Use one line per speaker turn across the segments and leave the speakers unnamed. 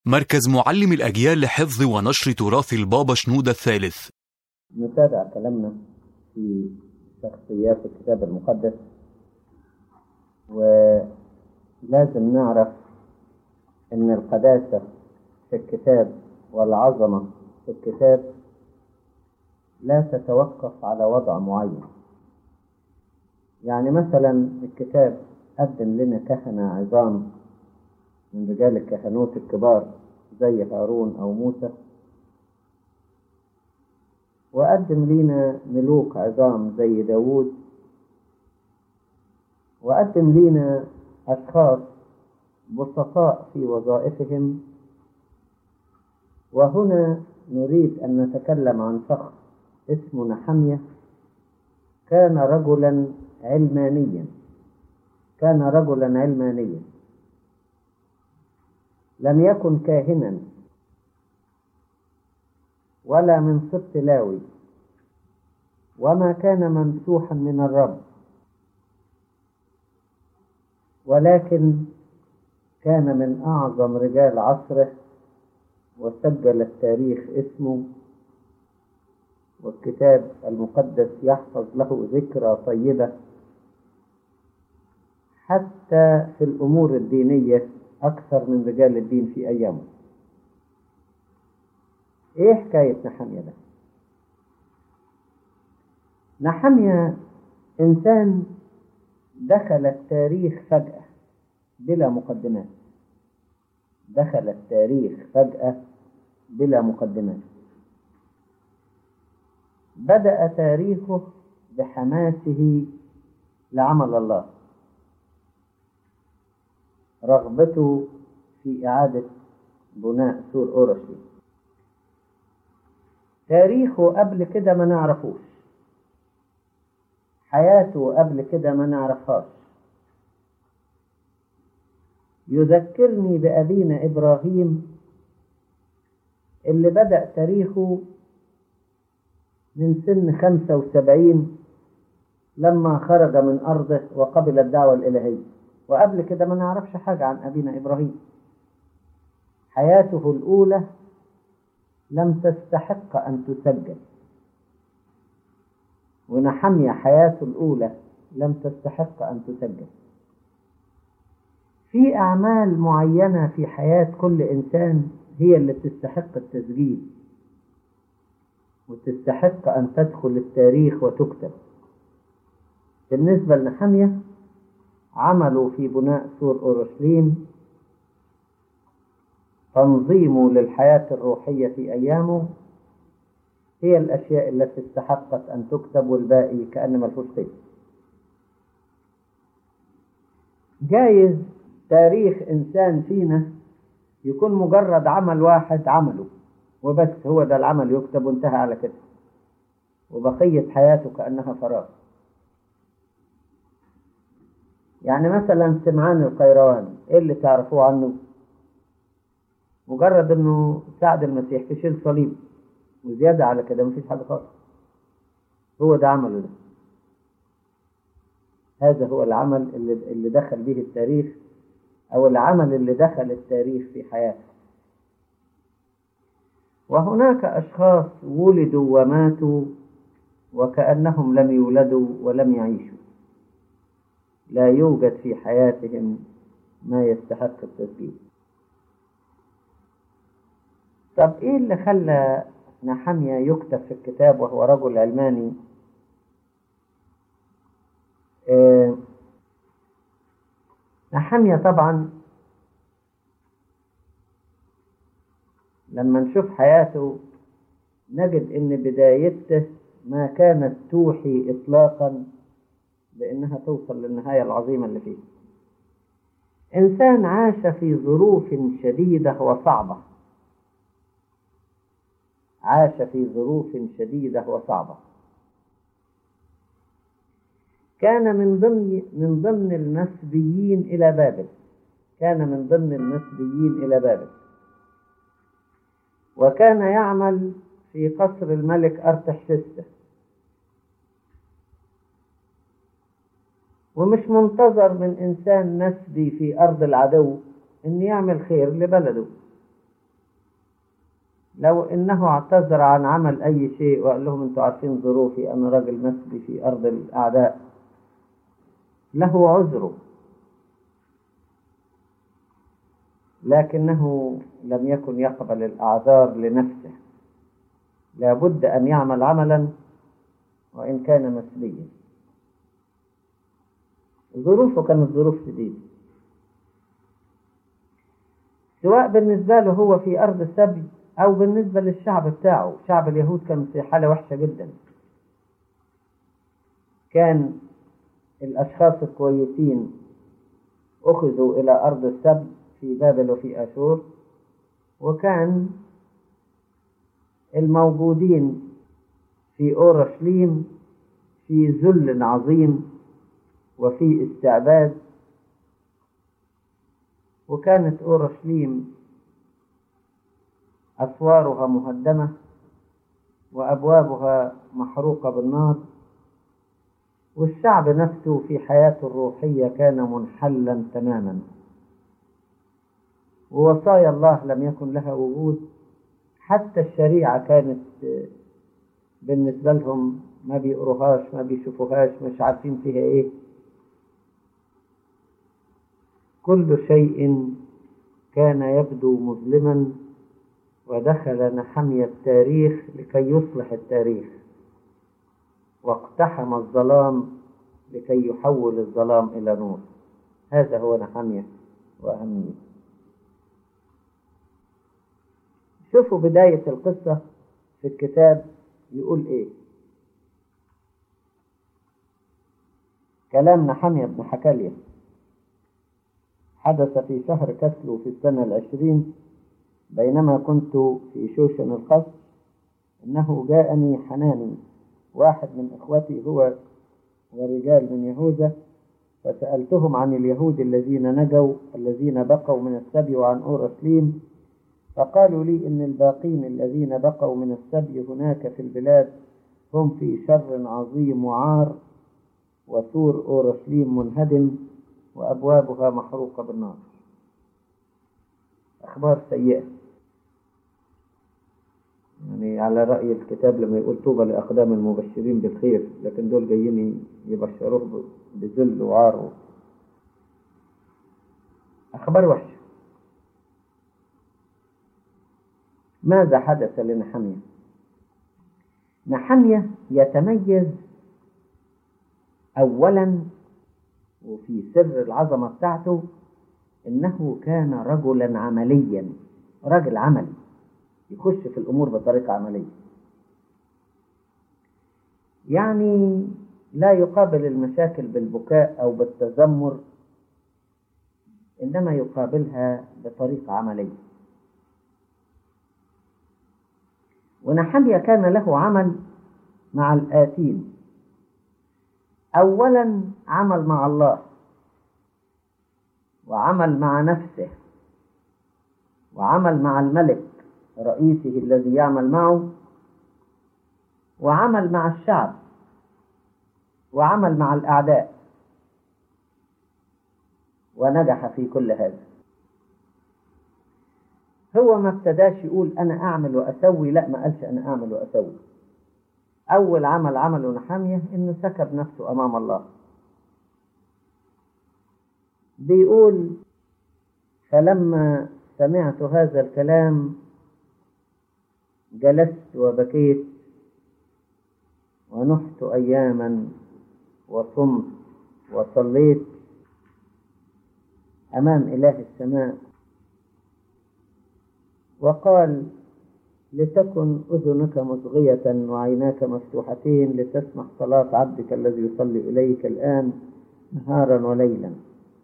مركز معلم الأجيال لحفظ ونشر تراث البابا شنودة الثالث
نتابع كلامنا في شخصيات الكتاب المقدس ولازم نعرف ان القداسة في الكتاب والعظمة في الكتاب لا تتوقف على وضع معين يعني مثلا الكتاب قدم لنا كهنة عظام من رجال الكهنوت الكبار زي هارون أو موسى وقدم لنا ملوك عظام زي داوود وقدم لنا أشخاص بسطاء في وظائفهم وهنا نريد أن نتكلم عن شخص اسمه نحمية كان رجلا علمانيا كان رجلا علمانيا لم يكن كاهنا ولا من سبط لاوي وما كان ممسوحا من الرب ولكن كان من أعظم رجال عصره وسجل التاريخ اسمه والكتاب المقدس يحفظ له ذكرى طيبة حتى في الأمور الدينية أكثر من رجال الدين في أيامه إيه حكاية نحمية ده؟ نحمية إنسان دخل التاريخ فجأة بلا مقدمات دخل التاريخ فجأة بلا مقدمات بدأ تاريخه بحماسه لعمل الله رغبته في إعادة بناء سور أورشليم تاريخه قبل كده ما نعرفوش حياته قبل كده ما نعرفهاش يذكرني بأبينا إبراهيم اللي بدأ تاريخه من سن خمسة وسبعين لما خرج من أرضه وقبل الدعوة الإلهية وقبل كده ما نعرفش حاجة عن أبينا إبراهيم حياته الأولى لم تستحق أن تسجل ونحمية حياته الأولى لم تستحق أن تسجل في أعمال معينة في حياة كل إنسان هي اللي تستحق التسجيل وتستحق أن تدخل التاريخ وتكتب بالنسبة لنحمية عملوا في بناء سور أورشليم تنظيمه للحياة الروحية في أيامه هي الأشياء التي استحقت أن تكتب والباقي كأن ملفوش قيمة جايز تاريخ إنسان فينا يكون مجرد عمل واحد عمله وبس هو ده العمل يكتب وانتهى على كده وبقية حياته كأنها فراغ يعني مثلا سمعان القيروان ايه اللي تعرفوه عنه مجرد انه ساعد المسيح في شيل صليب وزيادة على كده مفيش حاجة خالص هو ده عمله ده هذا هو العمل اللي, اللي دخل به التاريخ او العمل اللي دخل التاريخ في حياته وهناك اشخاص ولدوا وماتوا وكأنهم لم يولدوا ولم يعيشوا لا يوجد في حياتهم ما يستحق التسجيل طب ايه اللي خلى نحمية يكتب في الكتاب وهو رجل علماني آه نحمية طبعا لما نشوف حياته نجد ان بدايته ما كانت توحي اطلاقا بانها توصل للنهاية العظيمة اللي فيه انسان عاش في ظروف شديدة وصعبة عاش في ظروف شديدة وصعبة كان من ضمن من ضمن المسبيين إلى بابل كان من ضمن المسبيين إلى بابل وكان يعمل في قصر الملك أرتحشسته ومش منتظر من إنسان مسبي في أرض العدو إن يعمل خير لبلده لو انه اعتذر عن عمل اي شيء وقال لهم انتوا عارفين ظروفي انا راجل مسبي في ارض الاعداء له عذره لكنه لم يكن يقبل الاعذار لنفسه لابد ان يعمل عملا وان كان مسبيا ظروفه كانت ظروف شديده سواء بالنسبه له هو في ارض السبي أو بالنسبة للشعب بتاعه شعب اليهود كان في حالة وحشة جدا كان الأشخاص الكويسين أخذوا إلى أرض السبي في بابل وفي أشور وكان الموجودين في أورشليم في ذل عظيم وفي استعباد وكانت أورشليم أسوارها مهدمة وأبوابها محروقة بالنار والشعب نفسه في حياته الروحية كان منحلا تماما ووصايا الله لم يكن لها وجود حتى الشريعة كانت بالنسبة لهم ما بيقروهاش ما بيشوفوهاش مش عارفين فيها ايه كل شيء كان يبدو مظلما ودخل نحمي التاريخ لكي يصلح التاريخ واقتحم الظلام لكي يحول الظلام إلى نور هذا هو نحمية وأهمية شوفوا بداية القصة في الكتاب يقول إيه كلام نحمية بن حكالية حدث في شهر كسلو في السنة العشرين بينما كنت في شوشن القصر إنه جاءني حناني واحد من إخوتي هو ورجال من يهوذا فسألتهم عن اليهود الذين نجوا الذين بقوا من السبي وعن أورشليم فقالوا لي إن الباقين الذين بقوا من السبي هناك في البلاد هم في شر عظيم وعار وسور أورشليم منهدم وأبوابها محروقة بالنار أخبار سيئة يعني على رأي الكتاب لما يقول طوبى لأقدام المبشرين بالخير لكن دول جايين يبشروه بذل وعار أخبار وحشة ماذا حدث لنحمية نحمية يتميز أولا وفي سر العظمة بتاعته إنه كان رجلا عمليا رجل عملي يخش في الأمور بطريقة عملية يعني لا يقابل المشاكل بالبكاء أو بالتذمر إنما يقابلها بطريقة عملية ونحمية كان له عمل مع الآتين أولا عمل مع الله وعمل مع نفسه وعمل مع الملك رئيسه الذي يعمل معه وعمل مع الشعب وعمل مع الأعداء ونجح في كل هذا هو ما ابتداش يقول أنا أعمل وأسوي لا ما قالش أنا أعمل وأسوي أول عمل عمله نحامية إنه سكب نفسه أمام الله بيقول فلما سمعت هذا الكلام جلست وبكيت ونحت أياما وصمت وصليت أمام إله السماء وقال لتكن أذنك مصغية وعيناك مفتوحتين لتسمع صلاة عبدك الذي يصلي إليك الآن نهارا وليلا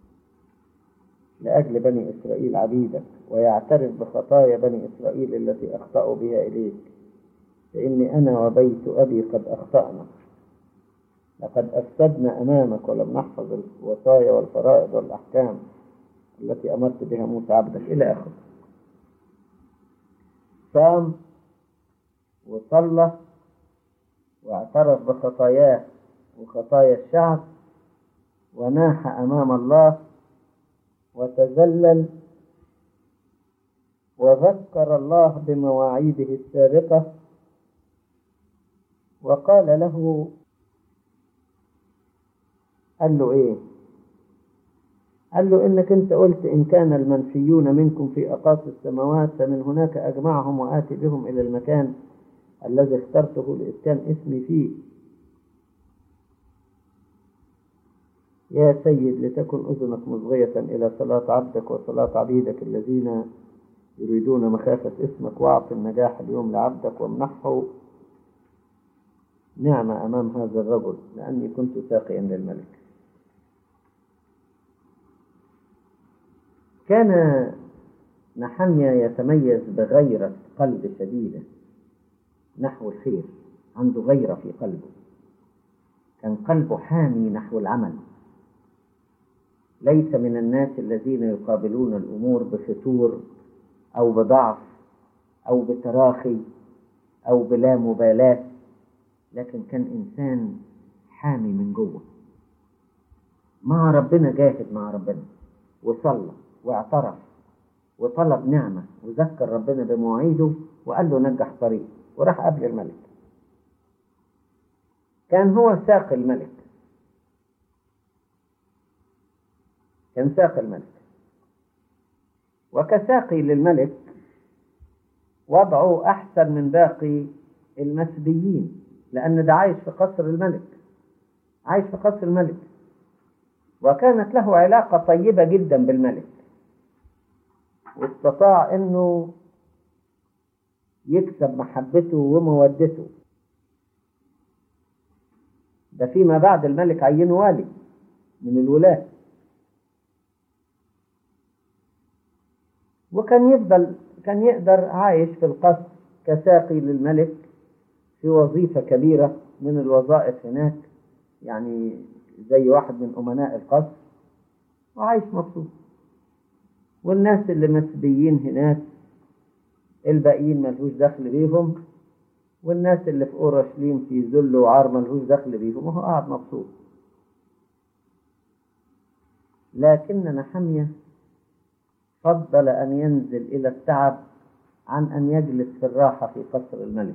لأجل بني إسرائيل عبيدك ويعترف بخطايا بني إسرائيل التي أخطأوا بها إليك فإني أنا وبيت أبي قد أخطأنا لقد أفسدنا أمامك ولم نحفظ الوصايا والفرائض والأحكام التي أمرت بها موسى عبدك إلى آخره صام وصلى واعترف بخطاياه وخطايا الشعب وناح أمام الله وتذلل وذكر الله بمواعيده السابقة وقال له قال له ايه قال له انك انت قلت ان كان المنفيون منكم في اقاصي السماوات فمن هناك اجمعهم واتي بهم الى المكان الذي اخترته لاسكان اسمي فيه يا سيد لتكن اذنك مصغية الى صلاة عبدك وصلاة عبيدك الذين يريدون مخافة اسمك واعط النجاح اليوم لعبدك وامنحه نعمة أمام هذا الرجل لأني كنت ساقيا للملك كان نحميا يتميز بغيرة قلب شديدة نحو الخير عنده غيرة في قلبه كان قلبه حامي نحو العمل ليس من الناس الذين يقابلون الأمور بفتور أو بضعف أو بتراخي أو بلا مبالاة لكن كان إنسان حامي من جوه مع ربنا جاهد مع ربنا وصلى واعترف وطلب نعمة وذكر ربنا بمواعيده وقال له نجح طريق وراح قبل الملك كان هو ساق الملك كان ساق الملك وكساقي للملك وضعه أحسن من باقي المسبيين لأن ده عايش في قصر الملك عايش في قصر الملك وكانت له علاقة طيبة جدا بالملك واستطاع انه يكسب محبته ومودته ده فيما بعد الملك عينه والي من الولاة وكان يفضل كان يقدر عايش في القصر كساقي للملك في وظيفة كبيرة من الوظائف هناك يعني زي واحد من أمناء القصر وعايش مبسوط والناس اللي مسبيين هناك الباقيين ملهوش دخل بيهم والناس اللي في اورشليم في ذل وعار ملهوش دخل بيهم وهو قاعد مبسوط لكن نحمية فضل أن ينزل إلى التعب عن أن يجلس في الراحة في قصر الملك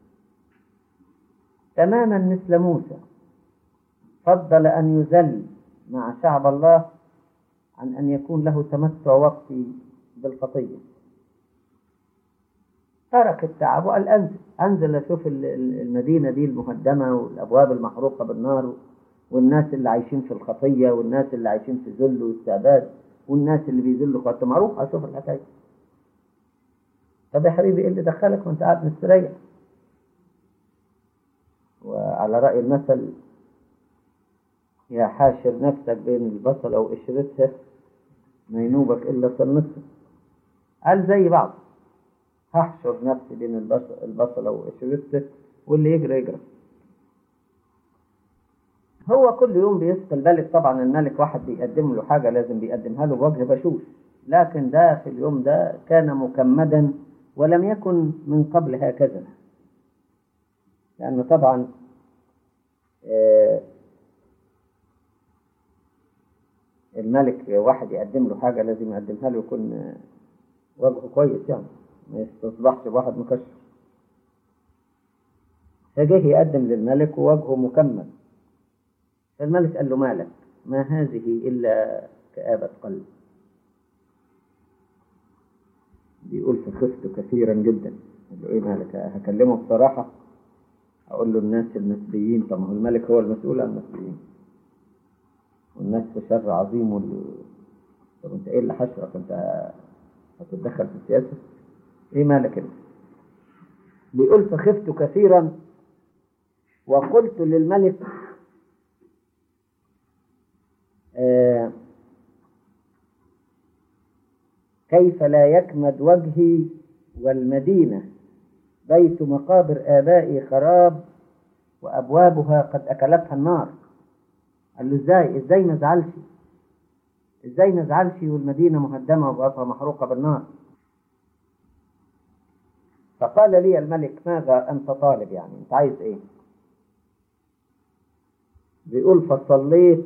تماما مثل موسى فضل أن يذل مع شعب الله عن أن يكون له تمتع وقتي بالخطية ترك التعب وقال أنزل أنزل أشوف المدينة دي المهدمة والأبواب المحروقة بالنار والناس اللي عايشين في الخطية والناس اللي عايشين في ذل واستعباد والناس اللي بيذلوا خطية معروف أشوف الحكاية طب يا حبيبي إيه اللي دخلك وأنت قاعد مستريح وعلى رأي المثل يا حاشر نفسك بين البصلة وقشرتها ما ينوبك إلا صنتها قال زي بعض هحشر نفسي بين البصلة وقشرتها واللي يجري يجري هو كل يوم بيسقي الملك طبعا الملك واحد بيقدم له حاجة لازم بيقدمها له بوجه بشوش لكن ده في اليوم ده كان مكمدا ولم يكن من قبل هكذا لأنه طبعا آه الملك واحد يقدم له حاجة لازم يقدمها له يكون وجهه كويس يعني ما يستصبحش بواحد مكشر فجه يقدم للملك ووجهه مكمل فالملك قال له مالك ما هذه إلا كآبة قلب بيقول فخفت كثيرا جدا قال له ايه مالك هكلمه بصراحة اقول له الناس المسبيين طب ما هو الملك هو المسؤول عن المسبيين والناس في شر عظيم وال... طب انت ايه اللي حشرك انت هتتدخل في السياسة ايه مالك انت بيقول فخفت كثيرا وقلت للملك آه كيف لا يكمد وجهي والمدينة بيت مقابر آبائي خراب وأبوابها قد أكلتها النار قال له ازاي ازاي ما ازعلش ازاي ما ازعلش والمدينة مهدمة وبقطها محروقة بالنار فقال لي الملك ماذا أنت طالب يعني أنت عايز إيه بيقول فصليت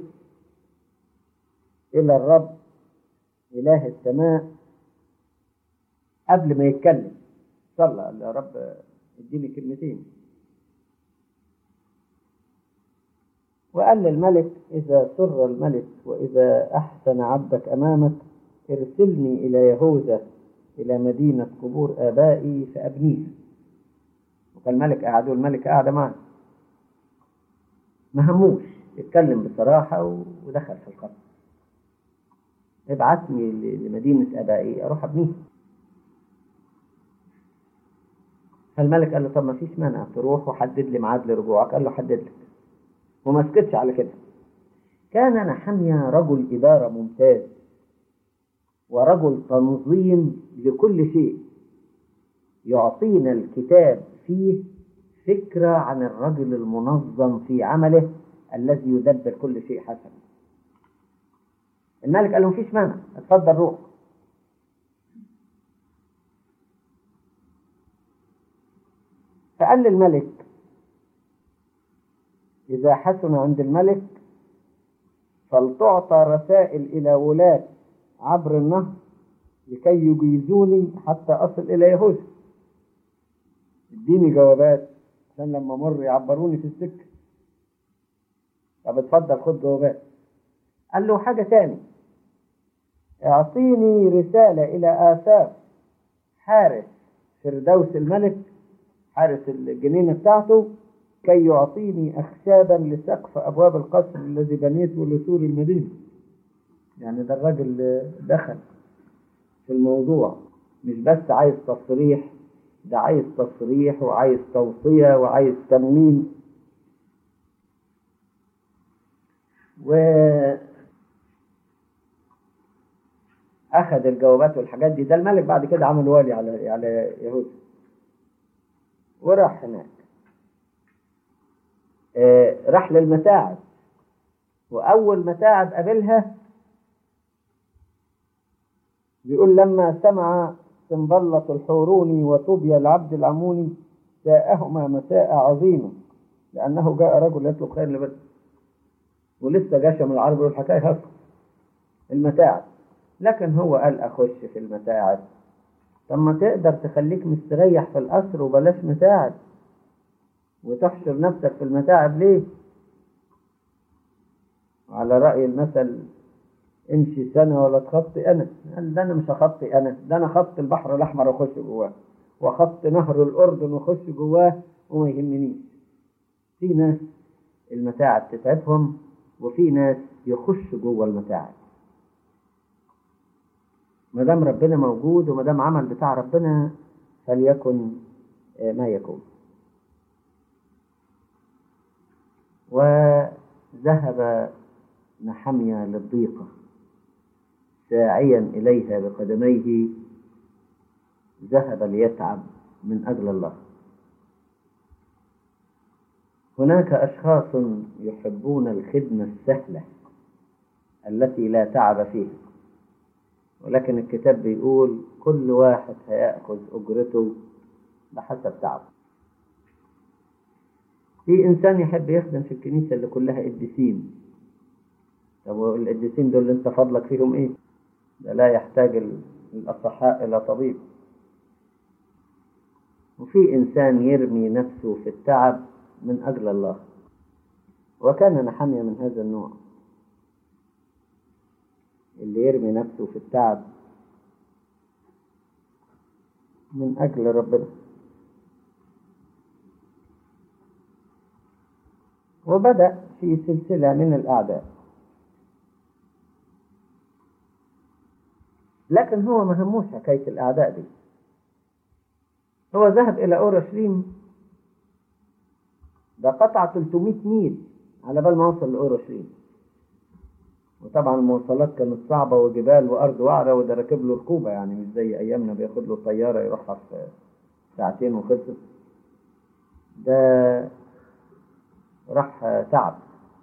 إلى الرب إله السماء قبل ما يتكلم صلى قال يا رب اديني كلمتين وقال للملك إذا سر الملك وإذا أحسن عبدك أمامك ارسلني إلى يهوذا إلى مدينة قبور آبائي فأبنيها وكان الملك قاعد والملك قاعدة معنا ما هموش اتكلم بصراحة ودخل في القصر ابعتني لمدينة آبائي أروح أبنيها فالملك قال له طب ما فيش مانع تروح وحدد لي ميعاد لرجوعك قال له حدد لك وما سكتش على كده كان نحميا رجل إدارة ممتاز ورجل تنظيم لكل شيء يعطينا الكتاب فيه فكرة عن الرجل المنظم في عمله الذي يدبر كل شيء حسنا الملك قال له مفيش مانع اتفضل روح فقال للملك إذا حسن عند الملك فلتعطى رسائل إلى ولاة عبر النهر لكي يجيزوني حتى أصل إلى يهوذا اديني جوابات عشان لما مر يعبروني في السكة طب اتفضل خد جوابات قال له حاجة تاني اعطيني رسالة إلى آساف حارس فردوس الملك حارس الجنينة بتاعته كي يعطيني أخشابا لسقف أبواب القصر الذي بنيته لسور المدينة يعني ده الراجل دخل في الموضوع مش بس عايز تصريح ده عايز تصريح وعايز توصية وعايز تموين و أخذ الجوابات والحاجات دي ده الملك بعد كده عمل والي على على يهوذا وراح هناك آه راح للمتاعب وأول متاعب قابلها بيقول لما سمع سنبلة الحوروني وطوبيا العبد العموني ساءهما مساء عظيمة لأنه جاء رجل يطلب خير لبلد ولسه جاشم العرب والحكاية هصر المتاعب لكن هو قال أخش في المتاعب طب ما تقدر تخليك مستريح في القصر وبلاش متاعب وتحشر نفسك في المتاعب ليه على رأي المثل امشي سنة ولا تخطي أنا قال ده أنا مش هخطي أنا ده أنا خط البحر الأحمر وأخش جواه وخط نهر الأردن وأخش جواه وما يهمنيش في ناس المتاعب تتعبهم وفي ناس يخش جوه المتاعب ما دام ربنا موجود وما دام عمل بتاع ربنا فليكن ما يكون وذهب نحميا للضيقة ساعيا إليها بقدميه ذهب ليتعب من أجل الله هناك أشخاص يحبون الخدمة السهلة التي لا تعب فيها ولكن الكتاب بيقول كل واحد هيأخذ أجرته بحسب تعبه في إنسان يحب يخدم في الكنيسة اللي كلها قديسين طب القديسين دول انت فضلك فيهم ايه ده لا يحتاج الأصحاء إلى طبيب وفي إنسان يرمي نفسه في التعب من أجل الله وكان نحمية من هذا النوع اللي يرمي نفسه في التعب من أجل ربنا وبدأ في سلسلة من الأعداء لكن هو ما هموش حكاية الأعداء دي هو ذهب إلى أورشليم ده قطع 300 ميل على بال ما وصل لأورشليم وطبعا المواصلات كانت صعبة وجبال وأرض وعرة وده راكب له ركوبة يعني مش زي أيامنا بياخد له طيارة يروحها في ساعتين وخلصت ده راح تعب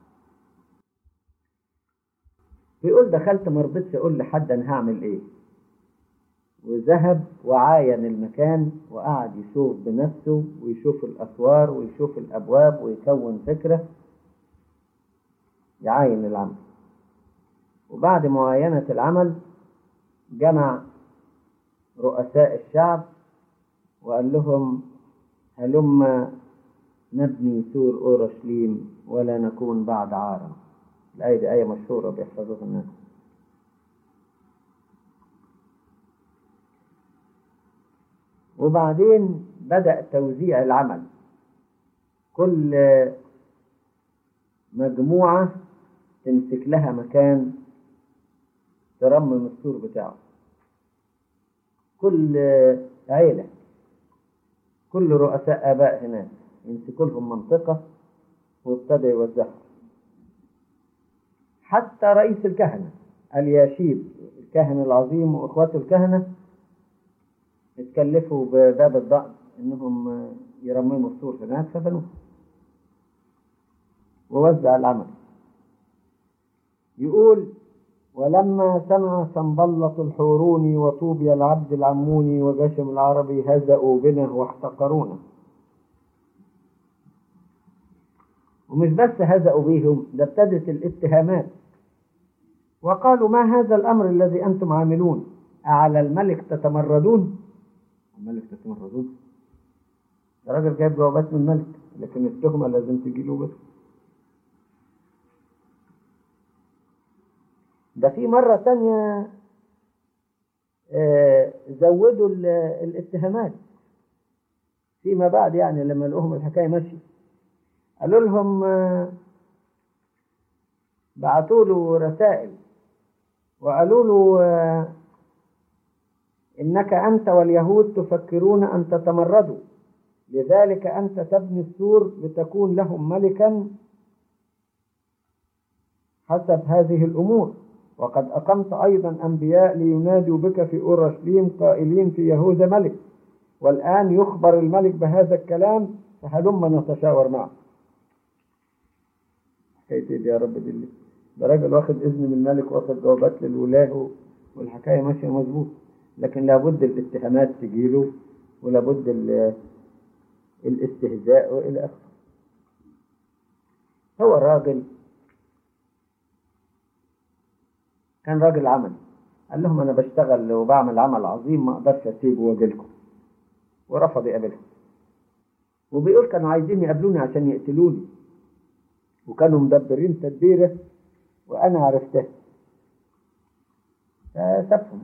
بيقول دخلت ما رضيتش اقول لحد انا هعمل ايه وذهب وعاين المكان وقعد يشوف بنفسه ويشوف الاسوار ويشوف الابواب ويكون فكره يعاين العمل وبعد معاينة العمل جمع رؤساء الشعب وقال لهم هلم نبني سور أورشليم ولا نكون بعد عارا الآية دي آية مشهورة بيحفظوها الناس وبعدين بدأ توزيع العمل كل مجموعة تمسك لها مكان ترمم السور بتاعه كل عيلة كل رؤساء آباء هناك يمسكوا لهم منطقة وابتدى يوزعها حتى رئيس الكهنة الياشيب الكاهن العظيم وإخواته الكهنة اتكلفوا بباب الضأن إنهم يرمموا السور هناك فبنوه ووزع العمل يقول ولما سمع سنبلط الحوروني وطوبيا العبد العموني وجشم العربي هزأوا بنا واحتقرونا ومش بس هزأوا بيهم ده ابتدت الاتهامات وقالوا ما هذا الأمر الذي أنتم عاملون أعلى الملك تتمردون الملك تتمردون ده راجل جايب جوابات من الملك لكن التهمة لازم تجي له بس ده في مرة تانية آه، زودوا ال- الاتهامات فيما بعد يعني لما لقوهم الحكاية ماشية قالوا لهم آه، بعتوا له رسائل وقالوا له آه، إنك أنت واليهود تفكرون أن تتمردوا لذلك أنت تبني السور لتكون لهم ملكا حسب هذه الأمور وقد أقمت أيضا أنبياء لينادوا بك في أورشليم قائلين في يهوذا ملك والآن يخبر الملك بهذا الكلام فهلم نتشاور معه حكاية إيه دي يا رب دي اللي- ده راجل واخد إذن من الملك واخد جوابات للولاة والحكاية ماشية مظبوط لكن لابد الاتهامات تجيله ولابد ال- الاستهزاء وإلى آخره هو راجل كان راجل عمل قال لهم انا بشتغل وبعمل عمل عظيم ما اقدرش اسيبه واجي لكم ورفض يقابلهم وبيقول كانوا عايزين يقابلوني عشان يقتلوني وكانوا مدبرين تدبيره وانا عرفتها فسابهم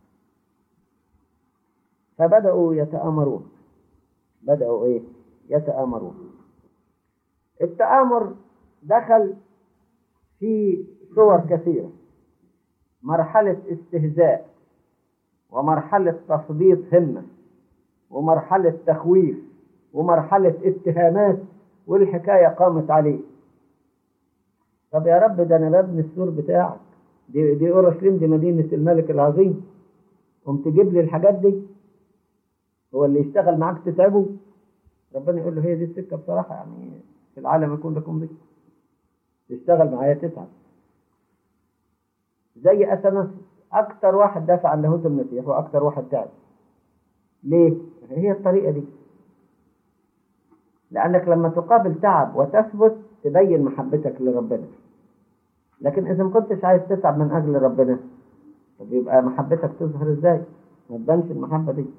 فبدأوا يتآمرون بدأوا ايه يتآمرون التآمر دخل في صور كثيره مرحلة استهزاء ومرحلة تثبيط همة ومرحلة تخويف ومرحلة اتهامات والحكاية قامت عليه طب يا رب ده أنا ببني السور بتاعك دي, دي أورشليم دي مدينة الملك العظيم قوم تجيب لي الحاجات دي هو اللي يشتغل معاك تتعبه ربنا يقول له هي دي السكة بصراحة يعني في العالم يكون لكم دي تشتغل معايا تتعب زي اثنس اكتر واحد دافع عن لاهوت المسيح واكتر واحد تعب ليه هي الطريقه دي لانك لما تقابل تعب وتثبت تبين محبتك لربنا لكن اذا ما كنتش عايز تتعب من اجل ربنا طب يبقى محبتك تظهر ازاي ما تبانش المحبه دي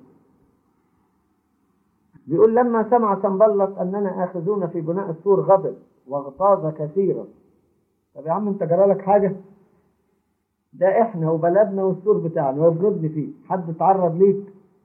بيقول لما سمع سنبلط اننا اخذون في بناء السور غضب واغتاظ كثيرا طب يا عم انت جرالك حاجه ده احنا وبلدنا والسور بتاعنا وابغضني فيه حد اتعرض ليك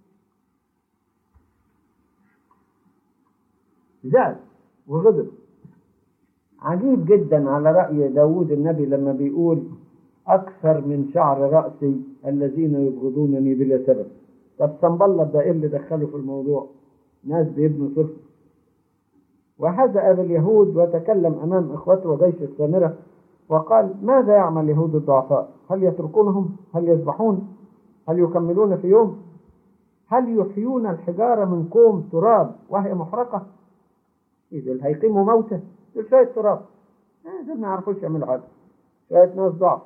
زعل وغضب عجيب جدا على رأي داود النبي لما بيقول أكثر من شعر رأسي الذين يبغضونني بلا سبب طب سنبلط ده إيه اللي دخله في الموضوع ناس بيبنوا صفر وهزأ باليهود وتكلم أمام إخوته وجيش السامرة وقال ماذا يعمل يهود الضعفاء هل يتركونهم هل يذبحون هل يكملون في يوم هل يحيون الحجارة من كوم تراب وهي محرقة إيه دول هيقيموا موتى دول شوية تراب آه دول ما يعرفوش يعملوا حاجة شوية ناس ضعف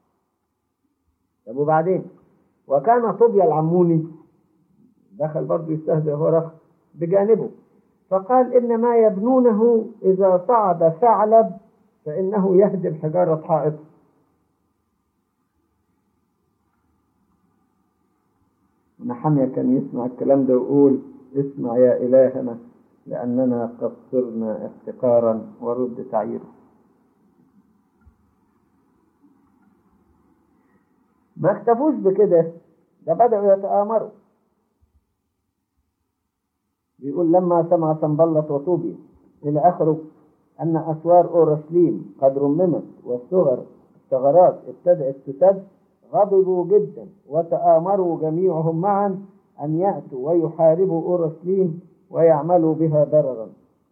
طب وبعدين وكان طوبيا العموني دخل برضه يستهزئ هو رخ بجانبه فقال إن ما يبنونه إذا صعد ثعلب فإنه يهدم حجارة حائط نحمية كان يسمع الكلام ده ويقول اسمع يا إلهنا لأننا قد صرنا احتقارا ورد تعييره ما اكتفوش بكده ده بدأوا يتآمروا بيقول لما سمع سنبلط وطوبي إلى آخره أن أسوار أورشليم قد رممت والثغر الثغرات ابتدأت تسد غضبوا جدا وتآمروا جميعهم معا أن يأتوا ويحاربوا أورشليم ويعملوا بها ضررا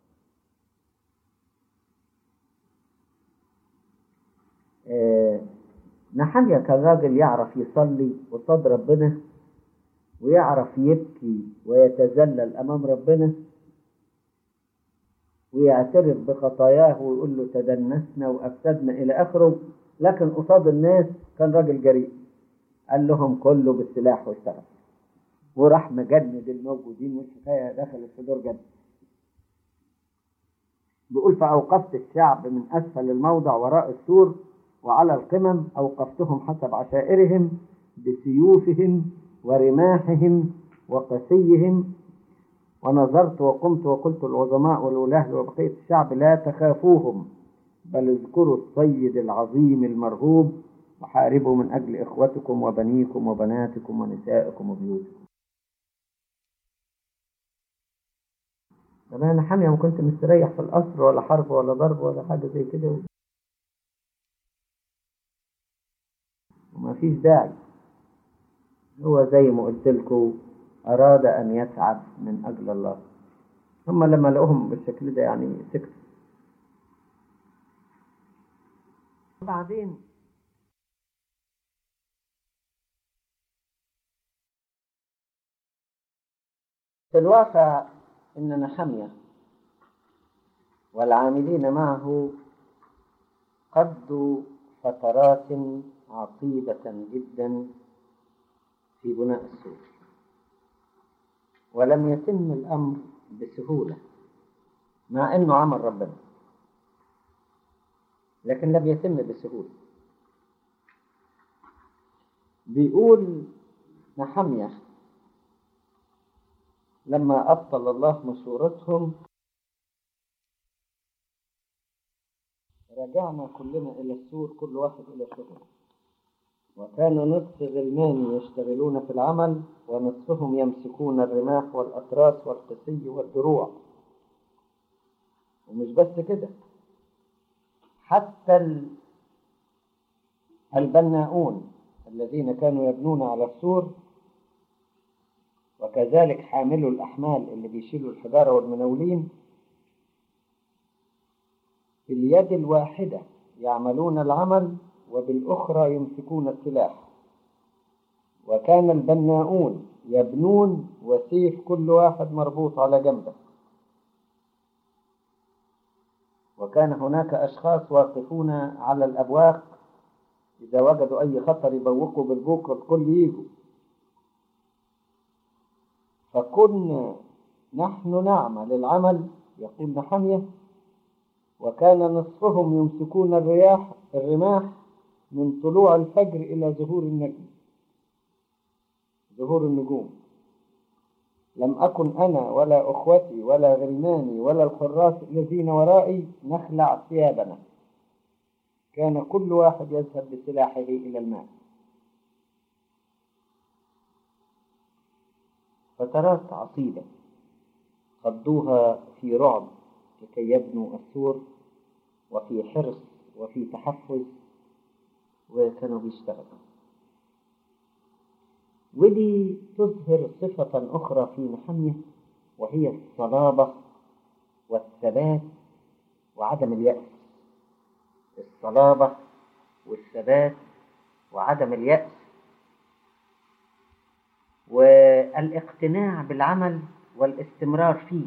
آه نحمية كان راجل يعرف يصلي قصاد ربنا ويعرف يبكي ويتذلل أمام ربنا ويعترف بخطاياه ويقول له تدنسنا وأفسدنا إلى آخره لكن قصاد الناس كان راجل جريء قال لهم كله بالسلاح واشتغل وراح مجند الموجودين والحكاية دخلت في دور جد بيقول فأوقفت الشعب من أسفل الموضع وراء السور وعلى القمم أوقفتهم حسب عشائرهم بسيوفهم ورماحهم وقسيهم ونظرت وقمت وقلت العظماء والولاة وبقية الشعب لا تخافوهم بل اذكروا الصيد العظيم المرهوب وحاربوا من أجل إخوتكم وبنيكم وبناتكم ونسائكم وبيوتكم طب أنا حامية ما كنت مستريح في القصر ولا حرب ولا ضرب ولا حاجة زي كده وما فيش داعي هو زي ما قلت لكم أراد أن يتعب من أجل الله هم لما لقوهم بالشكل ده يعني سكتوا بعدين في الواقع إن نحمية والعاملين معه قضوا فترات عصيبة جدا في بناء السور ولم يتم الأمر بسهولة مع أنه عمل ربنا لكن لم يتم بسهولة بيقول نحمية لما أبطل الله مشورتهم رجعنا كلنا إلى السور كل واحد إلى شغله وكان نصف غلمان يشتغلون في العمل ونصفهم يمسكون الرماح والأتراس والقسي والدروع ومش بس كده حتى البناؤون الذين كانوا يبنون على السور وكذلك حاملوا الأحمال اللي بيشيلوا الحجارة والمناولين باليد الواحدة يعملون العمل وبالأخرى يمسكون السلاح وكان البناؤون يبنون وسيف كل واحد مربوط على جنبه وكان هناك أشخاص واقفون على الأبواق إذا وجدوا أي خطر يبوقوا بالبوق الكل يجوا فكنا نحن نعمل العمل يقول نحمية وكان نصفهم يمسكون الرياح الرماح من طلوع الفجر إلى ظهور النجم ظهور النجوم لم أكن أنا ولا أخوتي ولا غلماني ولا الحراس الذين ورائي نخلع ثيابنا كان كل واحد يذهب بسلاحه إلى الماء فترات عصيبة قضوها في رعب لكي يبنوا السور وفي حرص وفي تحفز وكانوا بيشتغلوا ودي تظهر صفة أخرى في نحمية وهي الصلابة والثبات وعدم اليأس الصلابة والثبات وعدم اليأس والاقتناع بالعمل والاستمرار فيه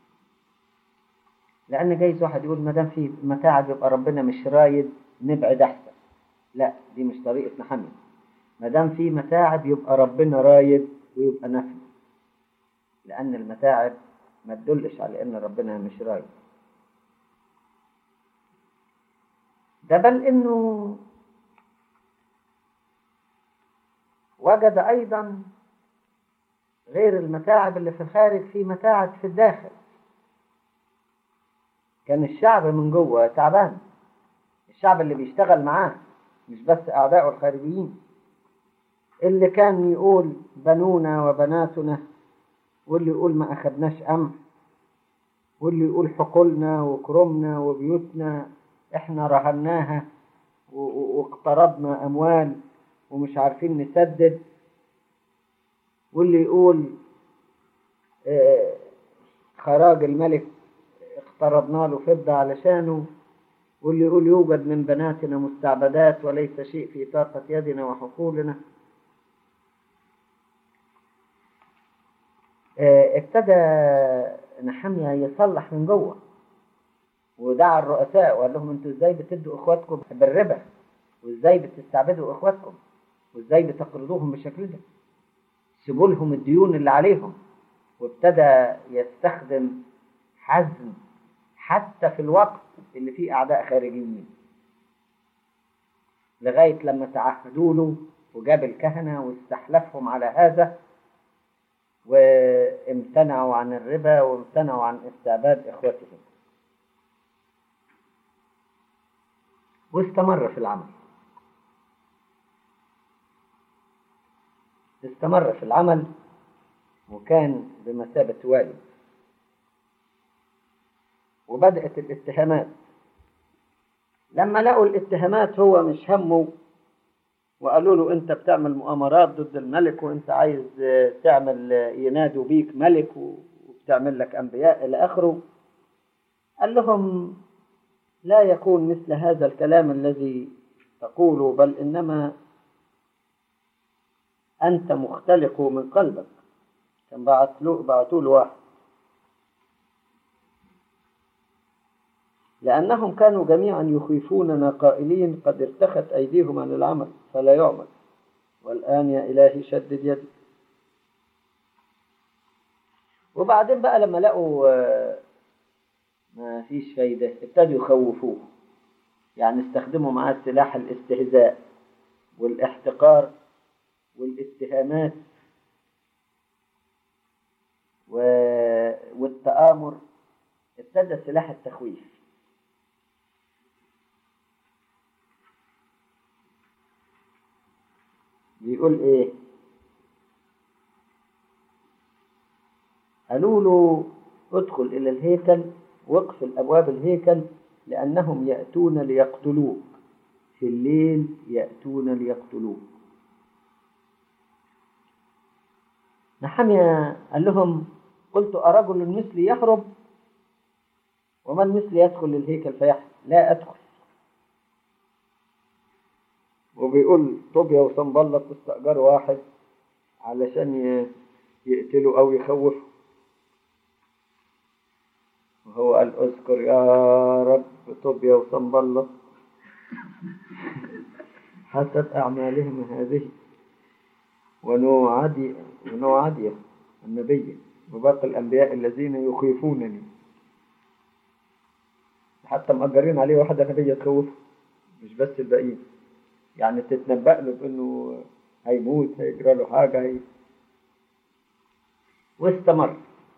لأن جايز واحد يقول ما دام في متاعب يبقى ربنا مش رايد نبعد أحسن لا دي مش طريقة نحمية ما دام في متاعب يبقى ربنا رايد ويبقى نفي لأن المتاعب ما تدلش على إن ربنا مش رايد ده بل إنه وجد أيضا غير المتاعب اللي في الخارج في متاعب في الداخل كان الشعب من جوه تعبان الشعب اللي بيشتغل معاه مش بس أعدائه الخارجيين اللي كان يقول بنونا وبناتنا واللي يقول ما أخدناش أمر واللي يقول حقولنا وكرمنا وبيوتنا احنا رهناها واقترضنا أموال ومش عارفين نسدد واللي يقول اه خراج الملك اقترضنا له فضة علشانه واللي يقول يوجد من بناتنا مستعبدات وليس شيء في طاقة يدنا وحقولنا اه ابتدى نحمية يصلح من جوه ودعا الرؤساء وقال لهم انتوا ازاي بتدوا اخواتكم بالربا وازاي بتستعبدوا اخواتكم وازاي بتقرضوهم بالشكل ده سيبوا لهم الديون اللي عليهم وابتدى يستخدم حزم حتى في الوقت اللي فيه اعداء خارجيين لغايه لما تعهدوا له وجاب الكهنه واستحلفهم على هذا وامتنعوا عن الربا وامتنعوا عن استعباد اخوتهم واستمر في العمل استمر في العمل وكان بمثابة والد وبدأت الاتهامات لما لقوا الاتهامات هو مش همه وقالوا له انت بتعمل مؤامرات ضد الملك وانت عايز تعمل ينادوا بيك ملك وبتعمل لك انبياء الى اخره قال لهم لا يكون مثل هذا الكلام الذي تقوله بل انما انت مختلق من قلبك كان بعت له بعتوا له واحد لأنهم كانوا جميعا يخيفوننا قائلين قد ارتخت أيديهم عن العمل فلا يعمل والآن يا إلهي شدد يدي وبعدين بقى لما لقوا ما فيش فايدة ابتدوا يخوفوه يعني استخدموا معاه سلاح الاستهزاء والاحتقار والاتهامات والتآمر ابتدى سلاح التخويف بيقول ايه قالوا له ادخل الى الهيكل واقفل ابواب الهيكل لانهم ياتون ليقتلوك في الليل ياتون ليقتلوك نحميا قال لهم قلت أرجل مثلي يهرب ومن مثلي يدخل للهيكل فيحرب لا أدخل وبيقول طوبيا وصنبلط استأجروا واحد علشان يقتلوا أو يخوفوا وهو قال اذكر يا رب طوبيا وصنبلط حسب أعمالهم هذه ونوعدي ونوعدي النبي وباقي الأنبياء الذين يخيفونني حتى مأجرين عليه واحد نبي تخوفه مش بس الباقيين يعني تتنبأ له بأنه هيموت هيجرى له حاجة هي واستمر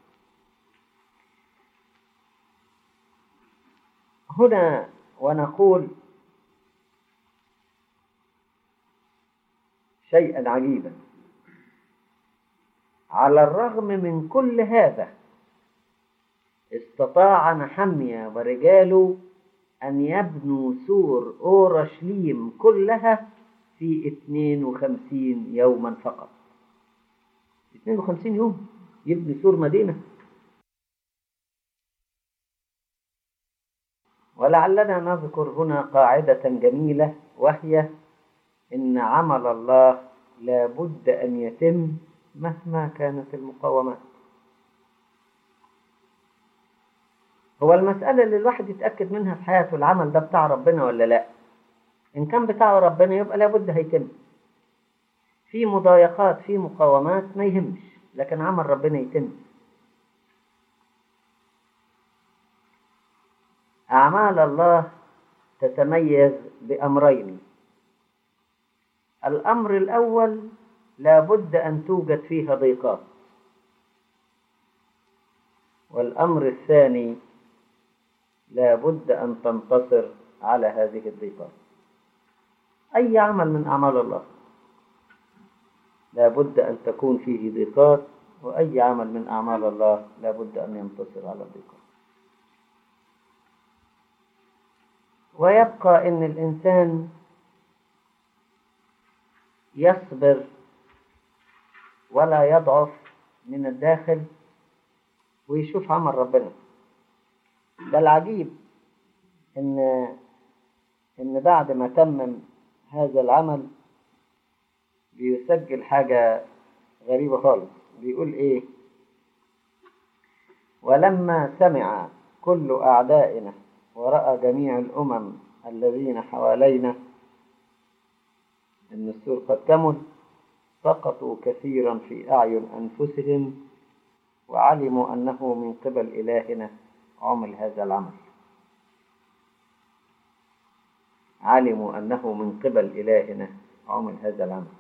هنا ونقول شيئا عجيبا على الرغم من كل هذا استطاع نحميا ورجاله أن يبنوا سور أورشليم كلها في 52 يوما فقط 52 يوم يبني سور مدينة ولعلنا نذكر هنا قاعدة جميلة وهي إن عمل الله لا بد أن يتم مهما كانت المقاومات هو المسألة اللي الواحد يتأكد منها في حياته العمل ده بتاع ربنا ولا لا إن كان بتاع ربنا يبقى لابد هيتم في مضايقات في مقاومات ما يهمش لكن عمل ربنا يتم أعمال الله تتميز بأمرين الأمر الأول لا بد أن توجد فيها ضيقات والأمر الثاني لا بد أن تنتصر على هذه الضيقات أي عمل من أعمال الله لا بد أن تكون فيه ضيقات وأي عمل من أعمال الله لا بد أن ينتصر على الضيقات ويبقى أن الإنسان يصبر ولا يضعف من الداخل ويشوف عمل ربنا ده العجيب ان ان بعد ما تمم هذا العمل بيسجل حاجة غريبة خالص بيقول ايه ولما سمع كل أعدائنا ورأى جميع الأمم الذين حوالينا أن السور قد كمل سقطوا كثيرا في أعين أنفسهم وعلموا أنه من قبل إلهنا عمل هذا العمل علموا أنه من قبل إلهنا عمل هذا العمل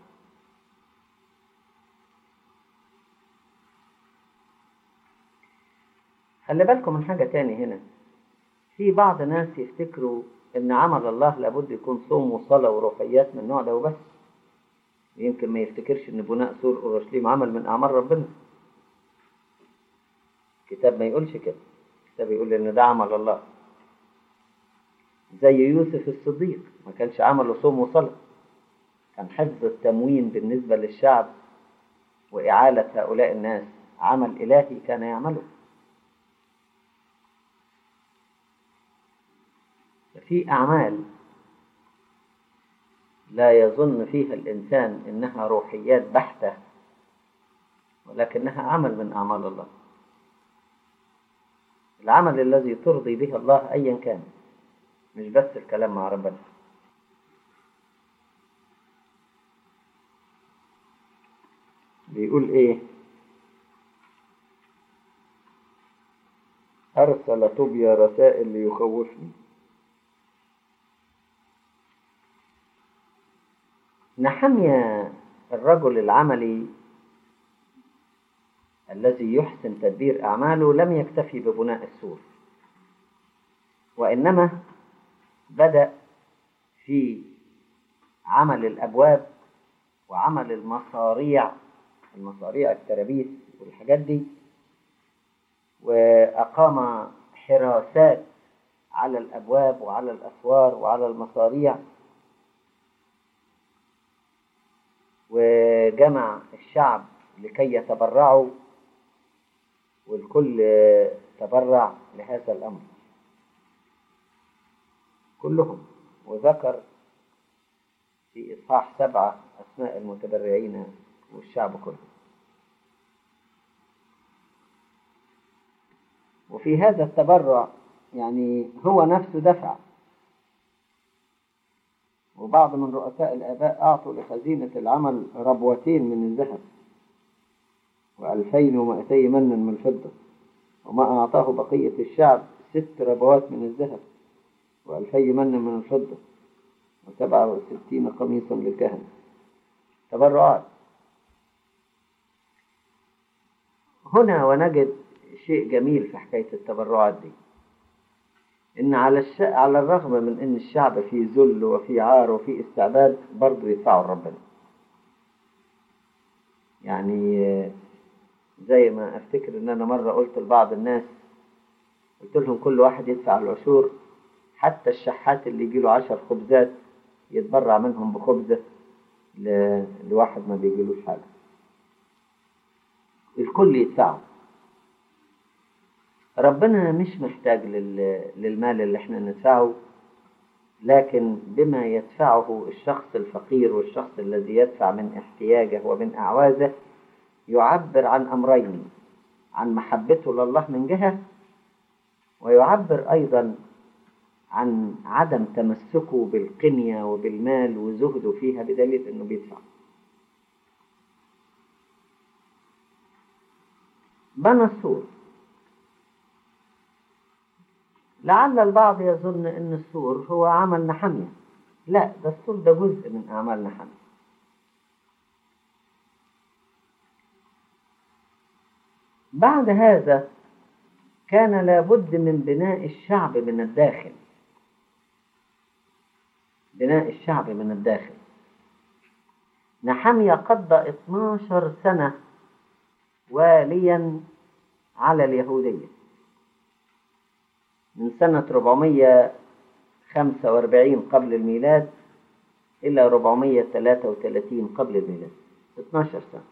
خلي بالكم من حاجة تاني هنا في بعض ناس يفتكروا ان عمل الله لابد يكون صوم وصلاة وروحيات من النوع ده وبس يمكن ما يفتكرش ان بناء سور اورشليم عمل من اعمال ربنا الكتاب ما يقولش كده الكتاب يقول ان ده عمل الله زي يوسف الصديق ما كانش عمله صوم وصلاة كان حفظ التموين بالنسبة للشعب وإعالة هؤلاء الناس عمل إلهي كان يعمله في أعمال لا يظن فيها الإنسان إنها روحيات بحتة ولكنها عمل من أعمال الله العمل الذي ترضي به الله أيا كان مش بس الكلام مع ربنا بيقول ايه أرسل طوبيا رسائل ليخوفني نحميا الرجل العملي الذي يحسن تدبير أعماله لم يكتفي ببناء السور وإنما بدأ في عمل الأبواب وعمل المصاريع المصاريع الترابيس والحاجات دي وأقام حراسات على الأبواب وعلى الأسوار وعلى المصاريع وجمع الشعب لكي يتبرعوا والكل تبرع لهذا الأمر كلهم وذكر في إصحاح سبعة أسماء المتبرعين والشعب كله وفي هذا التبرع يعني هو نفسه دفع وبعض من رؤساء الآباء أعطوا لخزينة العمل ربوتين من الذهب وألفين ومائتي من من الفضة وما أعطاه بقية الشعب ست ربوات من الذهب وألفي من من الفضة وسبعة وستين قميصا للكهنة تبرعات هنا ونجد شيء جميل في حكاية التبرعات دي إن على الش... على الرغم من إن الشعب فيه ذل وفيه عار وفيه استعباد برضه يدفعوا لربنا. يعني زي ما أفتكر إن أنا مرة قلت لبعض الناس قلت لهم كل واحد يدفع العشور حتى الشحات اللي يجيله عشر خبزات يتبرع منهم بخبزة ل... لواحد ما بيجيلوش حاجة. الكل يدفعوا. ربنا مش محتاج للمال اللي احنا ندفعه لكن بما يدفعه الشخص الفقير والشخص الذي يدفع من احتياجه ومن أعوازه يعبر عن أمرين عن محبته لله من جهة ويعبر أيضا عن عدم تمسكه بالقنية وبالمال وزهده فيها بدليل أنه بيدفع بنى السور لعل البعض يظن ان السور هو عمل نحمية لا ده السور ده جزء من اعمال نحمية بعد هذا كان لابد من بناء الشعب من الداخل بناء الشعب من الداخل نحمية قضى 12 سنة واليا على اليهودية من سنة 445 قبل الميلاد إلى 433 قبل الميلاد 12 سنة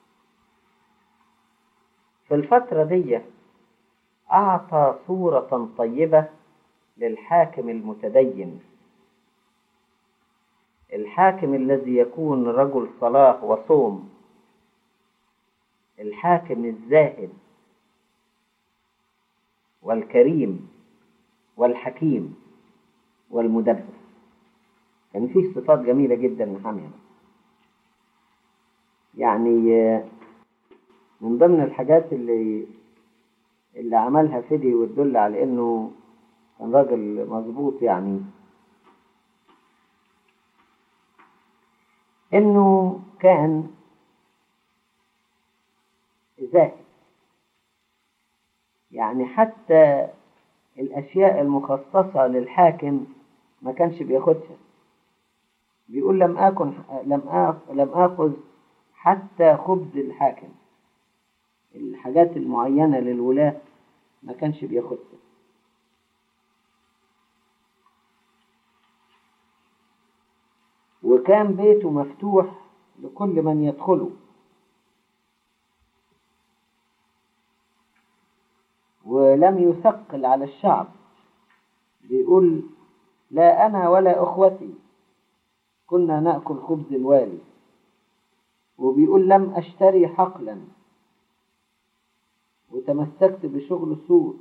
في الفترة دي أعطى صورة طيبة للحاكم المتدين الحاكم الذي يكون رجل صلاح وصوم الحاكم الزاهد والكريم والحكيم والمدبر كان فيه صفات جميلة جدا لحامية يعني من ضمن الحاجات اللي اللي عملها فيدي وتدل على انه كان راجل مظبوط يعني انه كان زاهد يعني حتى الاشياء المخصصة للحاكم ما كانش بياخدها بيقول لم اكن لم آخ لم اخذ حتى خبز الحاكم الحاجات المعينة للولاة ما كانش بياخدها وكان بيته مفتوح لكل من يدخله ولم يثقل على الشعب بيقول لا أنا ولا أخوتي كنا نأكل خبز الوالي وبيقول لم أشتري حقلا وتمسكت بشغل السور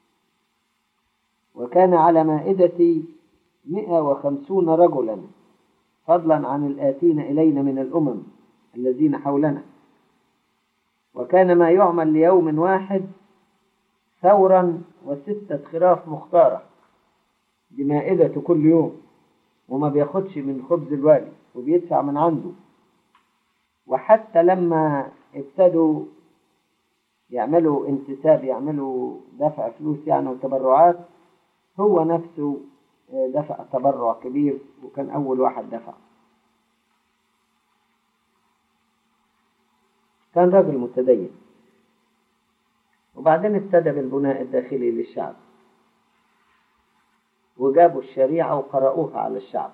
وكان على مائدتي مئة وخمسون رجلا فضلا عن الآتين إلينا من الأمم الذين حولنا وكان ما يعمل ليوم واحد ثورا وستة خراف مختارة بمائدته كل يوم وما بياخدش من خبز الوالي وبيدفع من عنده وحتى لما ابتدوا يعملوا انتساب يعملوا دفع فلوس يعني وتبرعات هو نفسه دفع تبرع كبير وكان أول واحد دفع كان راجل متدين وبعدين ابتدى بالبناء الداخلي للشعب وجابوا الشريعة وقرأوها على الشعب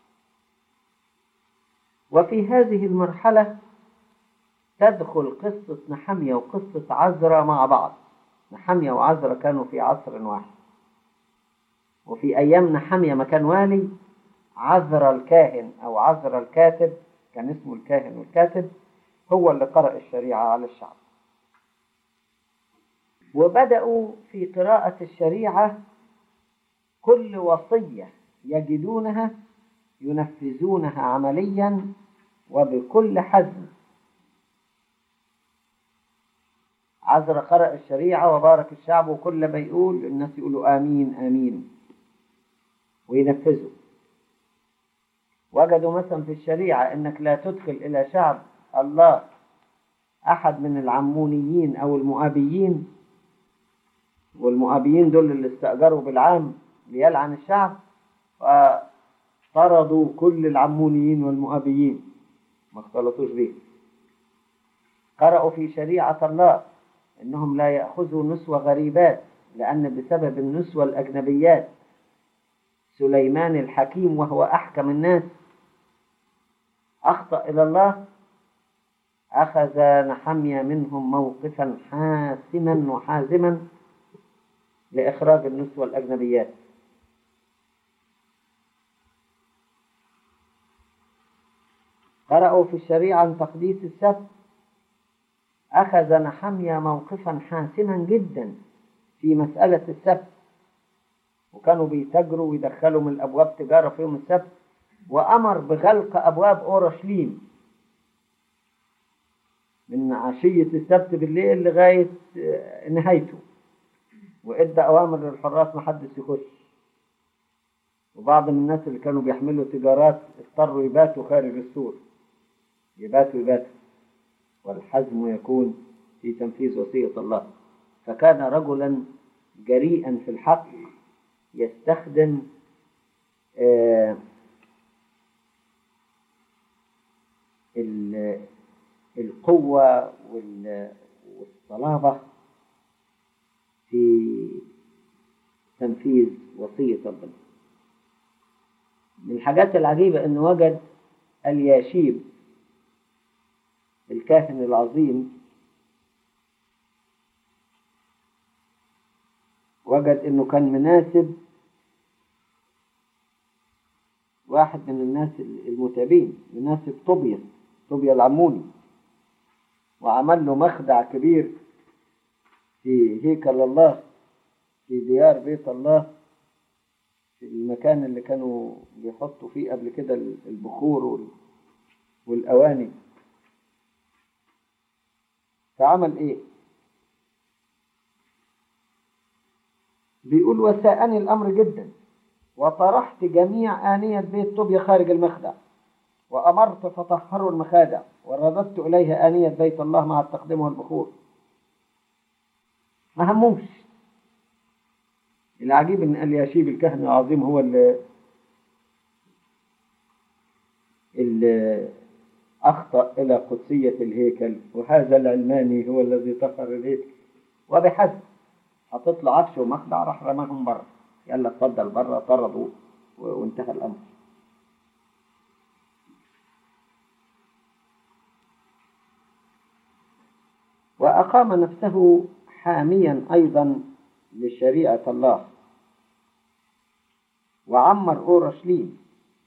وفي هذه المرحلة تدخل قصة نحمية وقصة عزرة مع بعض نحمية وعزرة كانوا في عصر واحد وفي أيام نحمية ما كان والي عزرة الكاهن أو عزرة الكاتب كان اسمه الكاهن والكاتب هو اللي قرأ الشريعة على الشعب وبدأوا في قراءة الشريعة كل وصية يجدونها ينفذونها عمليا وبكل حزم عزر قرأ الشريعة وبارك الشعب وكل ما يقول الناس يقولوا آمين آمين وينفذوا وجدوا مثلا في الشريعة انك لا تدخل الى شعب الله احد من العمونيين او المؤابيين والمؤابيين دول اللي استأجروا بالعام ليلعن الشعب فطردوا كل العمونيين والمؤابيين ما اختلطوش بيه قرأوا في شريعة الله انهم لا يأخذوا نسوة غريبات لأن بسبب النسوة الأجنبيات سليمان الحكيم وهو أحكم الناس أخطأ إلى الله أخذ نحمية منهم موقفا حاسما وحازما لإخراج النسوة الأجنبيات قرأوا في الشريعة عن تقديس السبت أخذ نحمية موقفا حاسما جدا في مسألة السبت وكانوا بيتاجروا ويدخلوا من الأبواب تجارة في يوم السبت وأمر بغلق أبواب أورشليم من عشية السبت بالليل لغاية نهايته وإدى أوامر للحراس محدش يخش وبعض من الناس اللي كانوا بيحملوا تجارات اضطروا يباتوا خارج السور يباتوا يباتوا والحزم يكون في تنفيذ وصية الله فكان رجلا جريئا في الحق يستخدم آه، ال- القوة وال- والصلابة في تنفيذ وصية ربنا من الحاجات العجيبة أنه وجد الياشيب الكاهن العظيم وجد أنه كان مناسب واحد من الناس المتابين مناسب طوبيا طوبيا العموني وعمل له مخدع كبير في هيكل الله في ديار بيت الله في المكان اللي كانوا بيحطوا فيه قبل كده البخور وال- والأواني فعمل إيه؟ بيقول وساءني الأمر جدا وطرحت جميع آنية بيت طوبيا خارج المخدع وأمرت فطهروا المخادع ورددت إليها آنية بيت الله مع التقديم والبخور ما هموش العجيب ان الياشيب الكهن العظيم هو اللي اللي اخطا الى قدسيه الهيكل وهذا العلماني هو الذي طهر الهيكل وبحسب حطيت له عفش ومخدع راح رماهم بره يلا اتفضل بره طردوا و- وانتهى الامر وأقام نفسه حاميا أيضا لشريعة الله وعمر أورشليم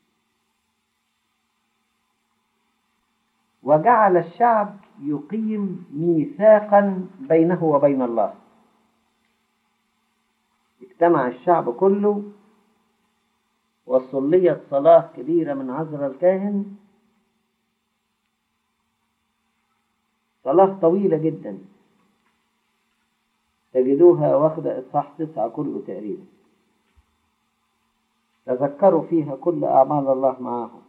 وجعل الشعب يقيم ميثاقا بينه وبين الله اجتمع الشعب كله وصليت صلاة كبيرة من عذر الكاهن صلاة طويلة جدا تجدوها واخدة إصحاح تسعة كله تقريبا تذكروا فيها كل أعمال الله معهم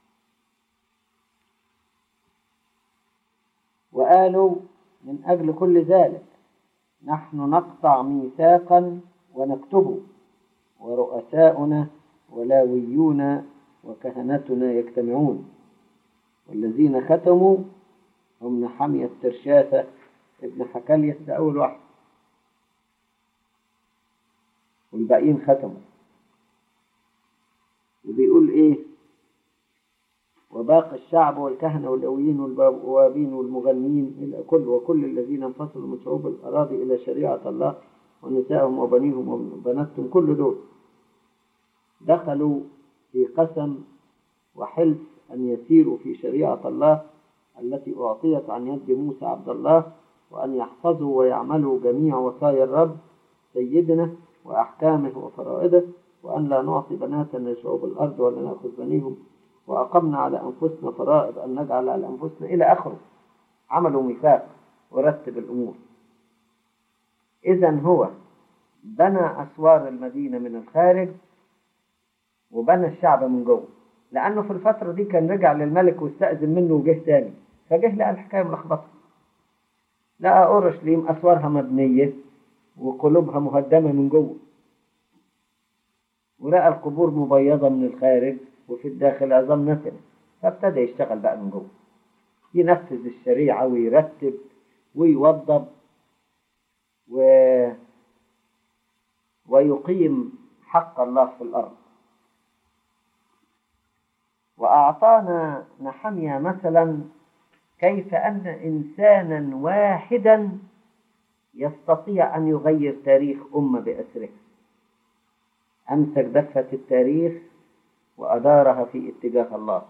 وقالوا من أجل كل ذلك نحن نقطع ميثاقا ونكتبه ورؤساؤنا ولاويون وكهنتنا يجتمعون والذين ختموا هم نحمية ترشاثة ابن حكالية ده أول واحد والباقيين ختموا وبيقول إيه وباقي الشعب والكهنة واللويين والبوابين والمغنيين إلى كل وكل الذين انفصلوا من شعوب الأراضي إلى شريعة الله ونسائهم وبنيهم وبناتهم كل دول دخلوا في قسم وحلف أن يسيروا في شريعة الله التي أعطيت عن يد موسى عبد الله وأن يحفظوا ويعملوا جميع وصايا الرب سيدنا وأحكامه وفرائضه وأن لا نعطي بناتنا لشعوب الأرض ولا نأخذ بنيهم وأقمنا على أنفسنا فرائض أن نجعل على أنفسنا إلى آخره عملوا ميثاق ورتب الأمور إذا هو بنى أسوار المدينة من الخارج وبنى الشعب من جوه لأنه في الفترة دي كان رجع للملك واستأذن منه وجه تاني فجه لقى الحكاية ملخبطة لقى أورشليم أسوارها مبنية وقلوبها مهدمة من جوه ولقى القبور مبيضة من الخارج وفي الداخل عظام نتنة فابتدى يشتغل بقى من جوه ينفذ الشريعة ويرتب ويوضب و... ويقيم حق الله في الأرض وأعطانا نحميا مثلا كيف أن إنسانا واحدا يستطيع أن يغير تاريخ أمة بأسره أمسك دفة التاريخ وأدارها في اتجاه الله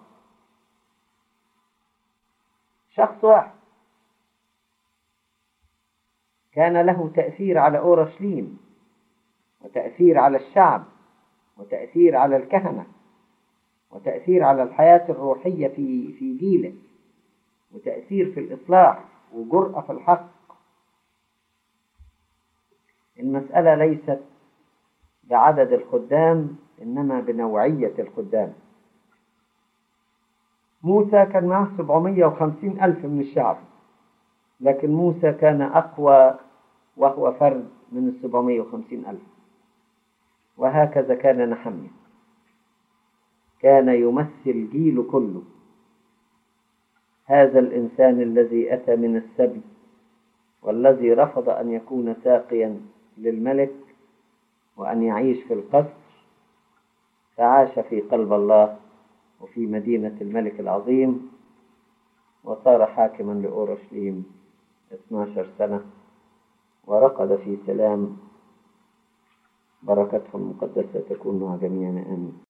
شخص واحد كان له تأثير على أورشليم وتأثير على الشعب وتأثير على الكهنة وتأثير على الحياة الروحية في في جيله وتأثير في الإصلاح وجرأة في الحق المسألة ليست بعدد الخدام إنما بنوعية الخدام موسى كان معه 750 ألف من الشعب لكن موسى كان أقوى وهو فرد من السبعمية وخمسين ألف وهكذا كان نحمية كان يمثل جيل كله هذا الإنسان الذي أتى من السبي والذي رفض أن يكون ساقيا للملك وأن يعيش في القصر فعاش في قلب الله وفي مدينة الملك العظيم وصار حاكما لأورشليم 12 سنة ورقد في سلام بركته المقدسة تكون مع جميعنا آمين